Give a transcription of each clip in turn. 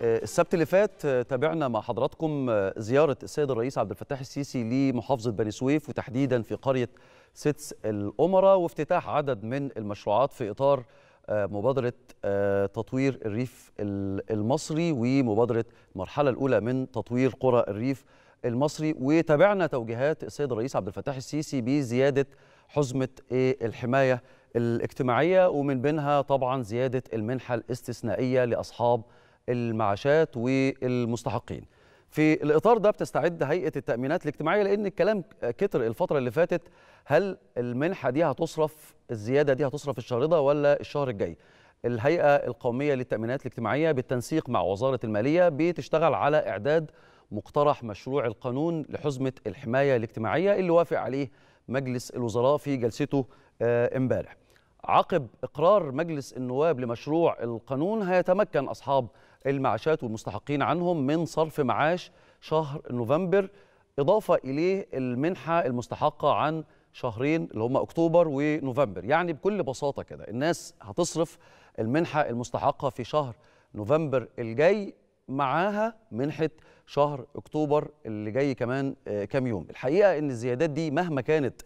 السبت اللي فات تابعنا مع حضراتكم زيارة السيد الرئيس عبد الفتاح السيسي لمحافظة بني سويف وتحديدا في قرية ستس الأمراء وافتتاح عدد من المشروعات في إطار مبادرة تطوير الريف المصري ومبادرة المرحلة الأولى من تطوير قرى الريف المصري وتابعنا توجيهات السيد الرئيس عبد الفتاح السيسي بزيادة حزمة الحماية الاجتماعية ومن بينها طبعا زيادة المنحة الاستثنائية لأصحاب المعاشات والمستحقين في الإطار ده بتستعد هيئة التأمينات الاجتماعية لأن الكلام كتر الفترة اللي فاتت هل المنحة دي هتصرف الزيادة دي هتصرف الشهر ده ولا الشهر الجاي الهيئة القومية للتأمينات الاجتماعية بالتنسيق مع وزارة المالية بتشتغل على إعداد مقترح مشروع القانون لحزمة الحماية الاجتماعية اللي وافق عليه مجلس الوزراء في جلسته امبارح عقب إقرار مجلس النواب لمشروع القانون هيتمكن أصحاب المعاشات والمستحقين عنهم من صرف معاش شهر نوفمبر إضافة إليه المنحة المستحقة عن شهرين اللي هم أكتوبر ونوفمبر يعني بكل بساطة كده الناس هتصرف المنحة المستحقة في شهر نوفمبر الجاي معاها منحة شهر أكتوبر اللي جاي كمان كام يوم الحقيقة أن الزيادات دي مهما كانت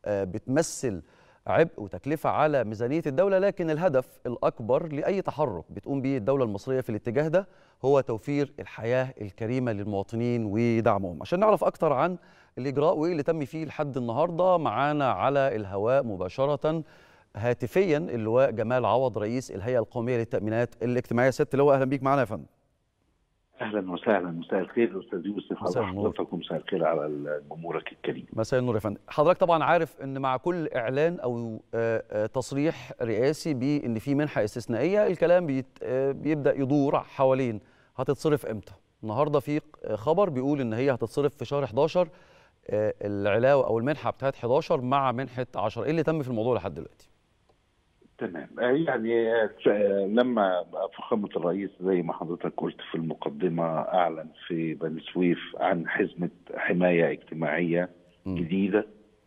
بتمثل عبء وتكلفة على ميزانية الدولة لكن الهدف الأكبر لأي تحرك بتقوم به الدولة المصرية في الاتجاه ده هو توفير الحياة الكريمة للمواطنين ودعمهم عشان نعرف أكتر عن الإجراء وإيه اللي تم فيه لحد النهاردة معانا على الهواء مباشرة هاتفيا اللواء جمال عوض رئيس الهيئة القومية للتأمينات الاجتماعية ست لواء أهلا بيك معانا يا فندم اهلا وسهلا مساء الخير استاذ يوسف على حضرتك ومساء الخير على جمهورك الكريم مساء النور يا فندم حضرتك طبعا عارف ان مع كل اعلان او تصريح رئاسي بان في منحه استثنائيه الكلام بيت بيبدا يدور حوالين هتتصرف امتى النهارده في خبر بيقول ان هي هتتصرف في شهر 11 العلاوه او المنحه بتاعت 11 مع منحه 10 ايه اللي تم في الموضوع لحد دلوقتي تمام يعني لما فخامة الرئيس زي ما حضرتك قلت في المقدمة أعلن في بني سويف عن حزمة حماية اجتماعية م. جديدة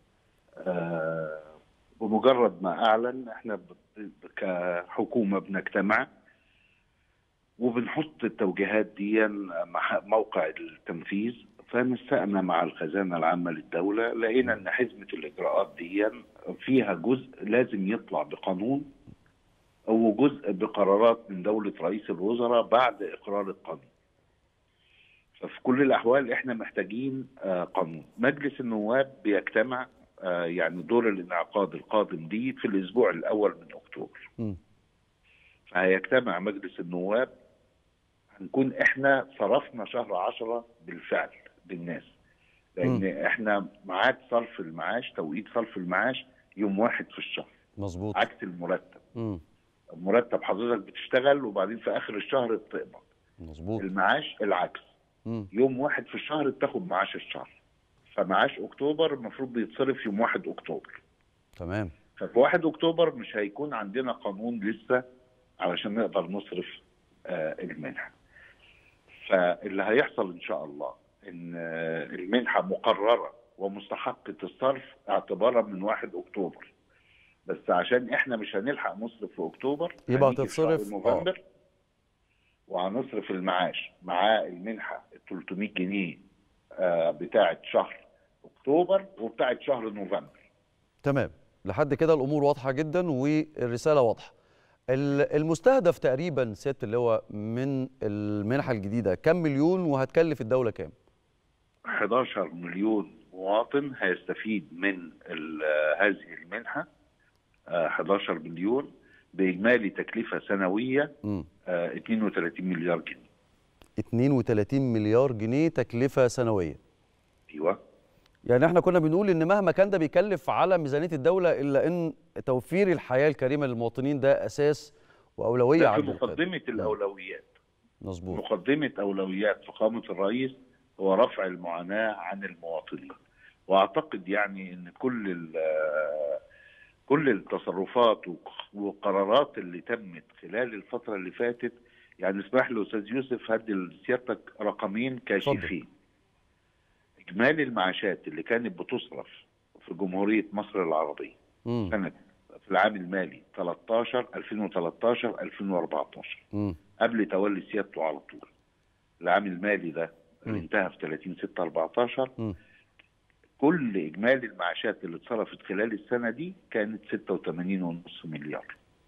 آه بمجرد ما أعلن احنا كحكومة بنجتمع وبنحط التوجيهات دي مع موقع التنفيذ فنسقنا مع الخزانة العامة للدولة لقينا أن حزمة الإجراءات دي فيها جزء لازم يطلع بقانون وجزء بقرارات من دولة رئيس الوزراء بعد إقرار القانون ففي كل الأحوال إحنا محتاجين قانون مجلس النواب بيجتمع يعني دور الانعقاد القادم دي في الأسبوع الأول من أكتوبر م. فهيجتمع مجلس النواب هنكون إحنا صرفنا شهر عشرة بالفعل بالناس لان م. احنا ميعاد صرف المعاش توقيت صرف المعاش يوم واحد في الشهر مظبوط عكس المرتب م. المرتب حضرتك بتشتغل وبعدين في اخر الشهر بتقبض مظبوط المعاش العكس م. يوم واحد في الشهر بتاخد معاش الشهر فمعاش اكتوبر المفروض بيتصرف يوم واحد اكتوبر تمام ففي واحد اكتوبر مش هيكون عندنا قانون لسه علشان نقدر نصرف آه المنحه فاللي هيحصل ان شاء الله ان المنحه مقرره ومستحقه الصرف اعتبارا من 1 اكتوبر بس عشان احنا مش هنلحق نصرف في اكتوبر يبقى هتتصرف نوفمبر وهنصرف المعاش مع المنحه ال 300 جنيه بتاعه شهر اكتوبر وبتاعه شهر نوفمبر تمام لحد كده الامور واضحه جدا والرساله واضحه المستهدف تقريبا سياده اللواء من المنحه الجديده كم مليون وهتكلف الدوله كام 11 مليون مواطن هيستفيد من هذه المنحه 11 مليون باجمالي تكلفه سنويه 32 مليار جنيه 32 مليار جنيه تكلفه سنويه ايوه يعني احنا كنا بنقول ان مهما كان ده بيكلف على ميزانيه الدوله الا ان توفير الحياه الكريمه للمواطنين ده اساس واولويه عند في مقدمه الاولويات مظبوط مقدمه اولويات فخامه الرئيس هو رفع المعاناه عن المواطنين واعتقد يعني ان كل كل التصرفات والقرارات اللي تمت خلال الفتره اللي فاتت يعني اسمح لي استاذ يوسف هدي لسيادتك رقمين كاشفين اجمالي المعاشات اللي كانت بتصرف في جمهوريه مصر العربيه مم. سنه في العام المالي 13 2013 2014 مم. قبل تولي سيادته على طول العام المالي ده اللي مم. انتهى في 30 6 14 مم. كل اجمالي المعاشات اللي اتصرفت خلال السنه دي كانت 86.5 مليار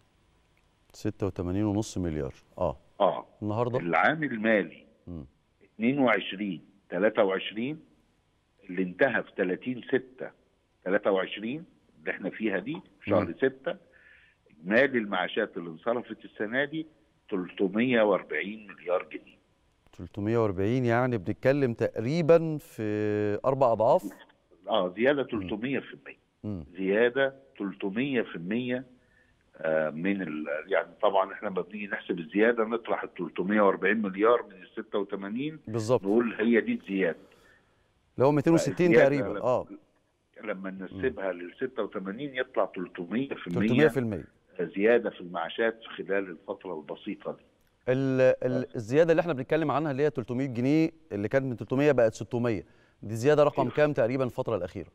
86.5 مليار اه اه النهارده العام المالي مم. 22 23 اللي انتهى في 30 6 23 اللي احنا فيها دي في شهر مم. 6 اجمالي المعاشات اللي انصرفت السنه دي 340 مليار جنيه 340 يعني بنتكلم تقريبا في اربع اضعاف اه زياده 300% مم. زياده 300% آه، من ال... يعني طبعا احنا لما بنيجي نحسب الزياده نطرح ال 340 مليار من ال 86 بالظبط نقول هي دي الزياده اللي هو 260 الزيادة تقريبا لما- اه لما ننسبها لل 86 يطلع 300% 300% زياده في المعاشات خلال الفتره البسيطه دي ال ال الزياده اللي احنا بنتكلم عنها اللي هي 300 جنيه اللي كانت من 300 بقت 600 دي زياده رقم أيوة. كام تقريبا الفتره الاخيره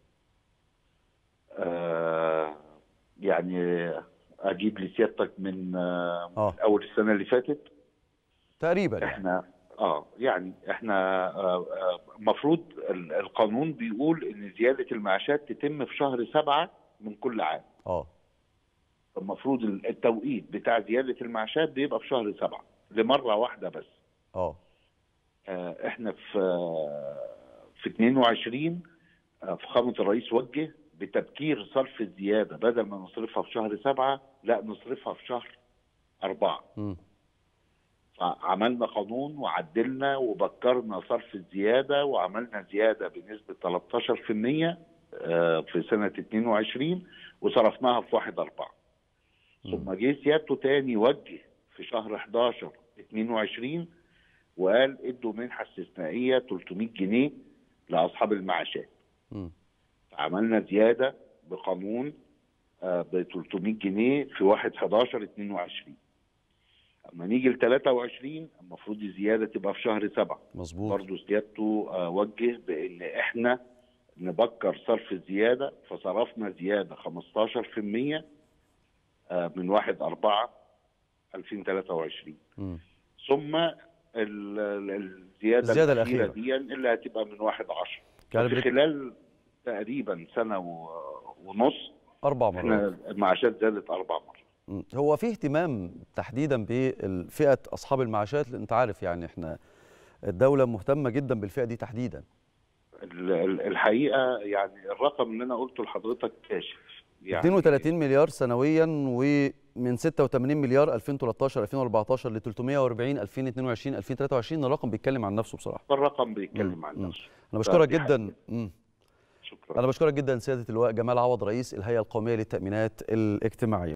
آه يعني اجيب لسيادتك من آه آه. من اول السنه اللي فاتت تقريبا يعني احنا اه يعني احنا آه، آه، المفروض ال- القانون بيقول ان زياده المعاشات تتم في شهر سبعة من كل عام اه المفروض ال- التوقيت بتاع زياده المعاشات بيبقى في شهر سبعة لمره واحده بس اه آه، احنا في آه، في 22 آه، فخامه الرئيس وجه بتبكير صرف الزياده بدل ما نصرفها في شهر سبعة لا نصرفها في شهر أربعة مم. فعملنا قانون وعدلنا وبكرنا صرف الزياده وعملنا زياده بنسبه 13% آه، في سنه 22 وصرفناها في 1 4 ثم جه سيادته تاني وجه في شهر 11 22 وقال ادوا منحه استثنائيه 300 جنيه لاصحاب المعاشات مم. عملنا زياده بقانون ب 300 جنيه في 1 11 22 اما نيجي ل 23 المفروض الزياده تبقى في شهر 7 مظبوط برضه سيادته آه، وجه بان احنا نبكر صرف الزياده فصرفنا زياده 15% آه، من 1 4 2023 مم. ثم ال- ال- الزياده الزيادة الاخيره الأخيرة. دي اللي هتبقى من 1 10 يعني في بنت- خلال تقريبا سنه و- ونص اربع مرات احنا المعاشات زادت اربع مرات مم. هو في اهتمام تحديدا بفئه اصحاب المعاشات لان انت عارف يعني احنا الدوله مهتمه جدا بالفئه دي تحديدا ال- ال- الحقيقه يعني الرقم اللي انا قلته لحضرتك كاشف يعني 32 مليار سنويا ومن 86 مليار 2013 2014 ل 340 2022 2023 الرقم بيتكلم عن نفسه بصراحه الرقم بيتكلم مم. عن مم. نفسه انا بشكرك دي جدا مم. شكرا انا بشكرك جدا سياده اللواء جمال عوض رئيس الهيئه القوميه للتامينات الاجتماعيه